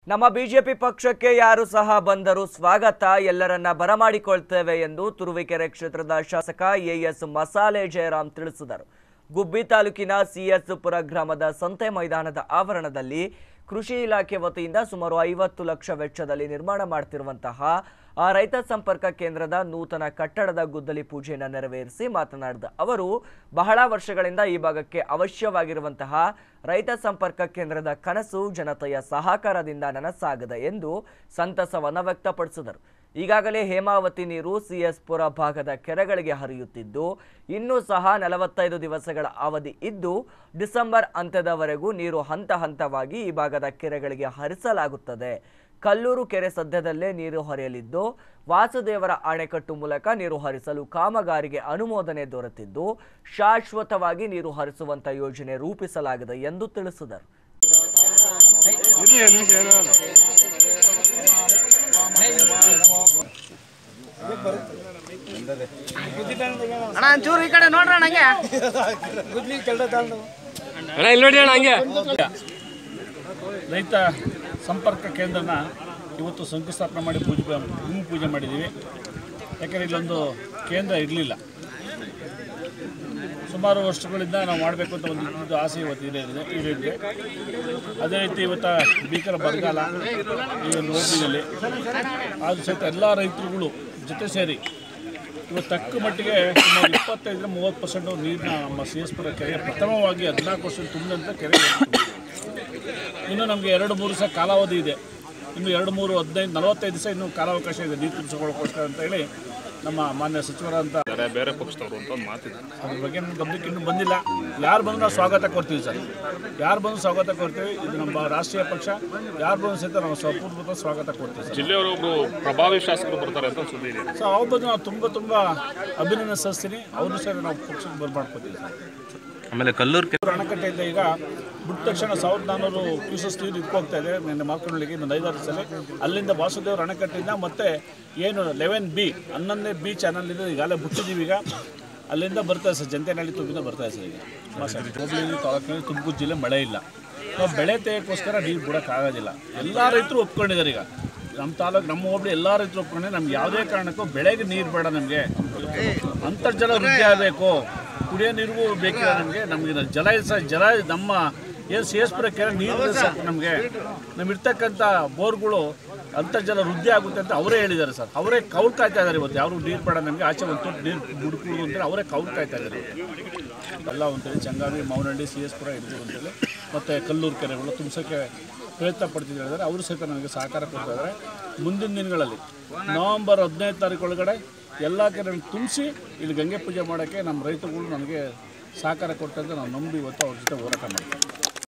ನಮ್ಮ ಬಿಜೆಪಿ ಪಕ್ಷಕ್ಕೆ ಯಾರು ಸಹ ಬಂದರೂ ಸ್ವಾಗತ ಎಲ್ಲರನ್ನ ಬರಮಾಡಿಕೊಳ್ತೇವೆ ಎಂದು ತುರುವೇಕೆರೆ ಕ್ಷೇತ್ರದ ಶಾಸಕ ಎಎಸ್ ಮಸಾಲೆ ಜಯರಾಮ್ ತಿಳಿಸಿದರು ಗುಬ್ಬಿ ತಾಲೂಕಿನ ಸಿಎಸ್ ಪುರ ಗ್ರಾಮದ ಸಂತೆ ಮೈದಾನದ ಆವರಣದಲ್ಲಿ ಕೃಷಿ ಇಲಾಖೆ ವತಿಯಿಂದ ಸುಮಾರು ಐವತ್ತು ಲಕ್ಷ ವೆಚ್ಚದಲ್ಲಿ ನಿರ್ಮಾಣ ಮಾಡ್ತಿರುವಂತಹ ಆ ರೈತ ಸಂಪರ್ಕ ಕೇಂದ್ರದ ನೂತನ ಕಟ್ಟಡದ ಗುದ್ದಲಿ ಪೂಜೆಯನ್ನು ನೆರವೇರಿಸಿ ಮಾತನಾಡಿದ ಅವರು ಬಹಳ ವರ್ಷಗಳಿಂದ ಈ ಭಾಗಕ್ಕೆ ಅವಶ್ಯವಾಗಿರುವಂತಹ ರೈತ ಸಂಪರ್ಕ ಕೇಂದ್ರದ ಕನಸು ಜನತೆಯ ಸಹಕಾರದಿಂದ ನನಸಾಗದೆ ಎಂದು ಸಂತಸವನ್ನು ವ್ಯಕ್ತಪಡಿಸಿದರು ಈಗಾಗಲೇ ಹೇಮಾವತಿ ನೀರು ಸಿಎಸ್ ಪುರ ಭಾಗದ ಕೆರೆಗಳಿಗೆ ಹರಿಯುತ್ತಿದ್ದು ಇನ್ನೂ ಸಹ ನಲವತ್ತೈದು ದಿವಸಗಳ ಅವಧಿ ಇದ್ದು ಡಿಸೆಂಬರ್ ಅಂತ್ಯದವರೆಗೂ ನೀರು ಹಂತ ಹಂತವಾಗಿ ಈ ಭಾಗದ ಕೆರೆಗಳಿಗೆ ಹರಿಸಲಾಗುತ್ತದೆ ಕಲ್ಲೂರು ಕೆರೆ ಸದ್ಯದಲ್ಲೇ ನೀರು ಹರಿಯಲಿದ್ದು ವಾಸುದೇವರ ಅಣೆಕಟ್ಟು ಮೂಲಕ ನೀರು ಹರಿಸಲು ಕಾಮಗಾರಿಗೆ ಅನುಮೋದನೆ ದೊರೆತಿದ್ದು ಶಾಶ್ವತವಾಗಿ ನೀರು ಹರಿಸುವಂತ ಯೋಜನೆ ರೂಪಿಸಲಾಗಿದೆ ಎಂದು ತಿಳಿಸಿದರು ಅಣ್ಣ ಒಂಚೂರು ಈ ಕಡೆ ನೋಡ್ರಿ ಅಣ್ಣ ಹಂಗೆ ಅಣ್ಣ ಇಲ್ಲಿ ನೋಡಿ ಅಣ್ಣ ಹಂಗೆ ರೈತ ಸಂಪರ್ಕ ಕೇಂದ್ರನ ಇವತ್ತು ಶಂಕುಸ್ಥಾಪನೆ ಮಾಡಿ ಪೂಜೆ ಭೂಮಿ ಪೂಜೆ ಮಾಡಿದ್ದೀವಿ ಯಾಕೆಂದರೆ ಇಲ್ಲೊಂದು ಕೇಂದ್ರ ಇರಲಿಲ್ಲ ಸುಮಾರು ವರ್ಷಗಳಿಂದ ನಾವು ಮಾಡಬೇಕು ಅಂತ ಒಂದು ಇದ್ದಿದ್ದು ಆಸೆ ಇವತ್ತು ಇದೆ ಇದೆ ಇದೆ ಅದೇ ರೀತಿ ಇವತ್ತು ಭೀಕರ ಬರಗಾಲ ಈ ಒಂದು ಹೋಬಳಿನಲ್ಲಿ ಆದರೂ ಸಹಿತ ಎಲ್ಲ ರೈತರುಗಳು ಜೊತೆ ಸೇರಿ ಇವತ್ತು ತಕ್ಕ ಮಟ್ಟಿಗೆ ಸುಮಾರು ಇಪ್ಪತ್ತೈದರಿಂದ ಮೂವತ್ತು ಪರ್ಸೆಂಟು ನೀರನ್ನ ನಮ್ಮ ಸಿ ಎಸ್ ಪುರ ಕೆರೆ ಪ್ರಥಮವಾಗಿ ಹದಿನಾಲ್ಕು ವರ್ಷ ತುಂಬಿದಂಥ ಕೆರೆ ಇನ್ನು ನಮಗೆ ಎರಡು ಮೂರು ದಿವಸ ಕಾಲಾವಧಿ ಇದೆ ಇನ್ನು ಎರಡು ಮೂರು ಹದಿನೈದು ನಲವತ್ತೈದು ದಿವಸ ಇನ್ನೂ ಕಾಲಾವಕಾಶ ಇದೆ ನೀರು ತುಂಬಿಸ್ಕೊಳ್ಳೋಕ್ಕೋಸ್ಕರ ಅಂತ ಹೇಳಿ ನಮ್ಮ ಮಾನ್ಯ ಸಚಿವರಂತ ಬೇರೆ ಬೇರೆ ಪಕ್ಷದವರು ಅಂತ ಒಂದು ಮಾತಿದೆ ಅದ್ರ ಬಗ್ಗೆ ನಮ್ಮ ಗಮನಕ್ಕೆ ಇನ್ನೂ ಬಂದಿಲ್ಲ ಯಾರು ಬಂದರೂ ನಾವು ಸ್ವಾಗತ ಕೊಡ್ತೀವಿ ಸರ್ ಯಾರು ಬಂದು ಸ್ವಾಗತ ಕೊಡ್ತೀವಿ ಇದು ನಮ್ಮ ರಾಷ್ಟ್ರೀಯ ಪಕ್ಷ ಯಾರು ಬಂದು ಸಹಿತ ನಾವು ಸ್ವಪೂರ್ವಕ ಸ್ವಾಗತ ಕೊಡ್ತೀವಿ ಸರ್ ಜಿಲ್ಲೆಯವರು ಒಬ್ರು ಪ್ರಭಾವಿ ಶಾಸಕರು ಬರ್ತಾರೆ ಅಂತ ಸುದ್ದಿ ಇದೆ ಸೊ ಅವ್ರ ಬಗ್ಗೆ ನಾವು ತುಂಬ ತುಂಬ ಅಭಿನಂದಿಸ್ತೀನಿ ಅವರು ಸಹ ನಾವು ಪಕ್ಷಕ್ಕೆ ಬರ್ಮಾಡ್ಕೊತೀವಿ ಸರ್ ಆಮೇಲೆ ಕಲ್ಲೂರು ಬೆಂಗಳೂರು ಅಣೆಕಟ್ಟೆಯಿಂದ ಈಗ ಬಿಟ್ಟ ತಕ್ಷಣ ಸಾವಿರದ ನಾನ್ನೂರು ಕ್ಯೂಸಸ್ ನೀರು ಇದಕ್ಕೆ ಹೋಗ್ತಾ ಇದೆ ನಿನ್ನೆ ಮಾರ್ಕೊಂಡ್ಲಿಗೆ ಇನ್ನೊಂದು ಐದಾರು ಸಲ ಅಲ್ಲಿಂದ ವಾಸುದೇವರ ಅಣೆಕಟ್ಟಿಂದ ಮತ್ತೆ ಏನು ಲೆವೆನ್ ಬಿ ಹನ್ನೊಂದನೇ ಬಿ ಚಾನಲ್ ಇದೆ ಈಗಾಗಲೇ ಬಿಟ್ಟಿದ್ದೀವಿ ಈಗ ಅಲ್ಲಿಂದ ಬರ್ತಾ ಇದೆ ಸರ್ ಜಂತೇನಹಳ್ಳಿ ತುಂಬಿಂದ ಬರ್ತಾ ಇದೆ ಸರ್ ಈಗ ಹುಬ್ಬಳ್ಳಿ ತಾಲೂಕಿನಲ್ಲಿ ತುಮಕೂರು ಜಿಲ್ಲೆ ಮಳೆ ಇಲ್ಲ ನಾವು ಬೆಳೆ ತೆಗೋಕ್ಕೋಸ್ಕರ ನೀರು ಬಿಡೋಕ್ಕಾಗೋದಿಲ್ಲ ಎಲ್ಲ ರೈತರು ಒಪ್ಕೊಂಡಿದ್ದಾರೆ ಈಗ ನಮ್ಮ ತಾಲೂಕು ನಮ್ಮ ಹೋಬಳಿ ಎಲ್ಲ ರೈತರು ಒಪ್ಕೊಂಡೆ ನಮ್ಗೆ ಯಾವುದೇ ಕಾರಣಕ್ಕೂ ಬೆಳೆಗೆ ನೀರು ಬೇಡ ನಮಗೆ ಅಂತರ್ಜಲ ವೃದ್ಧಿ ಆಗಬೇಕು ಕುಡಿಯೋ ನೀರಿಗೂ ಬೇಕಿಲ್ಲ ನಮಗೆ ನಮಗೆ ಜಲ ಸ ಜಲ ನಮ್ಮ ಏನು ಸಿ ಎಸ್ ಪುರ ಕೆರೆ ನೀರು ಸಾಕು ನಮಗೆ ನಮ್ಮ ಇರ್ತಕ್ಕಂಥ ಬೋರ್ಗಳು ಅಂತರ್ಜಲ ವೃದ್ಧಿ ಆಗುತ್ತೆ ಅಂತ ಅವರೇ ಹೇಳಿದ್ದಾರೆ ಸರ್ ಅವರೇ ಕೌಲ್ ಕಾಯ್ತಾ ಇದ್ದಾರೆ ಇವತ್ತು ಯಾರು ನೀರು ಬೇಡ ನಮಗೆ ಆಚೆ ಒಂದು ತೊಟ್ಟು ನೀರು ಬಿಡ್ಕೊಡು ಅಂತೇಳಿ ಅವರೇ ಕೌಲ್ ಕಾಯ್ತಾ ಇದ್ದಾರೆ ಎಲ್ಲ ಅಂತೇಳಿ ಚಂಗಾವಿ ಮೌನಹಳ್ಳಿ ಸಿ ಎಸ್ ಪುರ ಇರ್ಬೋದು ಅಂತೇಳಿ ಮತ್ತು ಕಲ್ಲೂರು ಕೆರೆಗಳು ತುಂಬಿಸೋಕ್ಕೆ ಪ್ರಯತ್ನ ಪಡ್ತಿದ್ದು ಹೇಳಿದ್ದಾರೆ ಅವರು ಸಹಿತ ನನಗೆ ಸಹಕಾರ ಕೊಡ್ತಾ ಇದ್ದಾರೆ ಮುಂದಿನ ದಿನಗಳಲ್ಲಿ ನವಂಬರ್ ಹದಿನೈದು ತಾರೀಕು ಒಳಗಡೆ ಎಲ್ಲ ಕೆರೆ ತುಂಬಿಸಿ ಇಲ್ಲಿ ಗಂಗೆ ಪೂಜೆ ಮಾಡೋಕ್ಕೆ ನಮ್ಮ ರೈತರುಗಳು ನನಗೆ ಸಹಕಾರ ಕೊಟ್ಟಂತೆ ನಾವು ನಂಬಿ ಇವತ್ತು ಅವ್ರ ಜೊತೆ ಹೋರಾಟ ಮಾಡ್ತೀವಿ